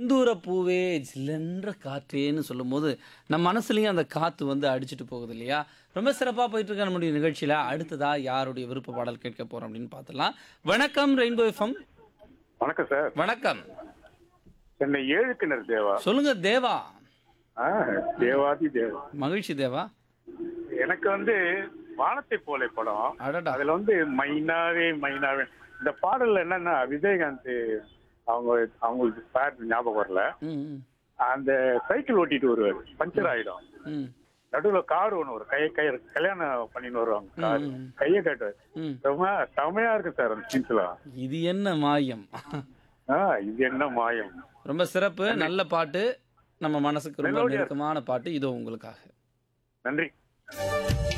செந்தூர பூவே ஜில்லென்ற காற்றேன்னு சொல்லும்போது நம்ம மனசுலயும் அந்த காத்து வந்து அடிச்சிட்டு போகுது இல்லையா ரொம்ப சிறப்பா போயிட்டு இருக்க நம்முடைய நிகழ்ச்சியில அடுத்ததா யாருடைய விருப்ப பாடல் கேட்க போறோம் அப்படின்னு பார்த்துலாம் வணக்கம் ரெயின்போ எஃப்எம் வணக்கம் சார் வணக்கம் என்னை ஏழு கிணறு தேவா சொல்லுங்க தேவா ஆ, தேவாதி தேவா மகிழ்ச்சி தேவா எனக்கு வந்து வானத்தை போலே படம் அடடா அதுல வந்து மைனாவே மைனாவே இந்த பாடல்ல என்னன்னா விஜயகாந்த் அவங்க அவங்களுக்கு பேர் ஞாபகம் வரல ம் ம், அந்த சைக்கிள் ஓட்டிட்டு வருவாரு பஞ்சர் ஆயிடும் ம் நடுவுல கார் ஒண்ணு வரும் கைய கை கல்யாணம் பண்ணின்னு வருவாங்க கார் ம், ம். கைய காட்டுவாரு ம் செம செமையா இருக்கு சார் அந்த சீன்ஸ்லாம் இது என்ன மாயம் ஆ இது என்ன மாயம் ரொம்ப சிறப்பு நல்ல பாட்டு நம்ம மனசுக்கு ரொம்ப Melodious. நெருக்கமான பாட்டு இதோ உங்களுக்காக நன்றி